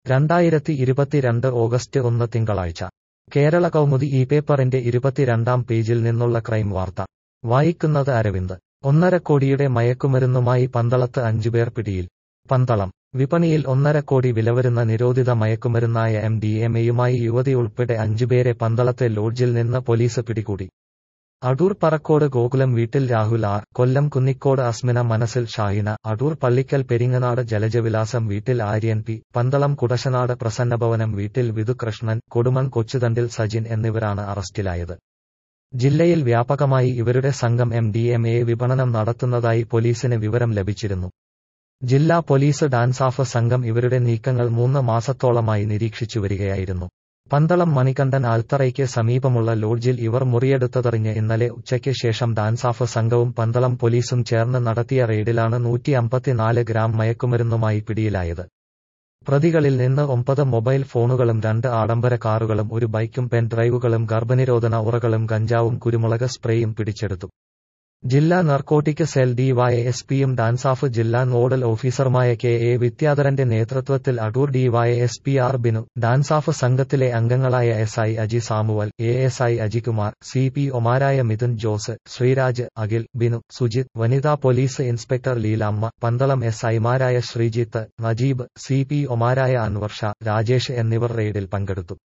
രണ്ടായിരത്തി ഇരുപത്തിരണ്ട് ഓഗസ്റ്റ് ഒന്ന് തിങ്കളാഴ്ച കേരള കൗമുദി ഈ പേപ്പറിന്റെ ഇരുപത്തിരണ്ടാം പേജിൽ നിന്നുള്ള ക്രൈം വാർത്ത വായിക്കുന്നത് അരവിന്ദ് ഒന്നര കോടിയുടെ മയക്കുമരുന്നുമായി പന്തളത്ത് അഞ്ചുപേർ പിടിയിൽ പന്തളം വിപണിയിൽ ഒന്നര കോടി വിലവരുന്ന നിരോധിത മയക്കുമരുന്നായ എം ഡി എം എയുമായി യുവതി ഉൾപ്പെടെ അഞ്ചുപേരെ പന്തളത്തെ ലോഡ്ജിൽ നിന്ന് പോലീസ് പിടികൂടി അടൂർ പറക്കോട് ഗോകുലം വീട്ടിൽ രാഹുൽ ആർ കൊല്ലം കുന്നിക്കോട് അസ്മിന മനസ്സിൽ ഷാഹിന അടൂർ പള്ളിക്കൽ പെരിങ്ങനാട് ജലജവിലാസം വീട്ടിൽ ആര്യൻ പി പന്തളം കുടശനാട് പ്രസന്നഭവനം വീട്ടിൽ വിധുകൃഷ്ണൻ കൊടുമൺ കൊച്ചുതണ്ടിൽ സജിൻ എന്നിവരാണ് അറസ്റ്റിലായത് ജില്ലയിൽ വ്യാപകമായി ഇവരുടെ സംഘം എം ഡി എം എ വിപണനം നടത്തുന്നതായി പോലീസിന് വിവരം ലഭിച്ചിരുന്നു ജില്ലാ പോലീസ് ഡാൻസാഫ് സംഘം ഇവരുടെ നീക്കങ്ങൾ മൂന്ന് മാസത്തോളമായി നിരീക്ഷിച്ചു വരികയായിരുന്നു പന്തളം മണികണ്ഠൻ ആൽത്തറയ്ക്ക് സമീപമുള്ള ലോഡ്ജിൽ ഇവർ മുറിയെടുത്തതറിഞ്ഞ് ഇന്നലെ ഉച്ചയ്ക്ക് ശേഷം ഡാൻസാഫ് സംഘവും പന്തളം പോലീസും ചേർന്ന് നടത്തിയ റെയ്ഡിലാണ് നൂറ്റി അമ്പത്തിനാല് ഗ്രാം മയക്കുമരുന്നുമായി പിടിയിലായത് പ്രതികളിൽ നിന്ന് ഒമ്പത് മൊബൈൽ ഫോണുകളും രണ്ട് ആഡംബര കാറുകളും ഒരു ബൈക്കും പെൻ ഡ്രൈവുകളും ഗർഭനിരോധന ഉറകളും ഗഞ്ചാവും കുരുമുളക് സ്പ്രേയും പിടിച്ചെടുത്തു ജില്ലാ നർക്കോട്ടിക് സെൽ ഡിവൈഎസ്പിയും ഡാൻസാഫ് ജില്ലാ നോഡൽ ഓഫീസറുമായ കെ എ വിദ്യാധരന്റെ നേതൃത്വത്തിൽ Adoor DySP R Binu DANSAF സംഘത്തിലെ അംഗങ്ങളായ S I Aji Samuel A S I Ajikumar C P ഒമാരായ മിഥുൻ ജോസ് ശ്രീരാജ് അഖിൽ ബിനു സുജിത് വനിതാ police inspector Leelamma Pandalam S ഐമാരായ ശ്രീജിത്ത് നജീബ് സി പി ഒമാരായ അൻവർ ഷാ രാജേഷ് എന്നിവർ റെയ്ഡിൽ പങ്കെടുത്തു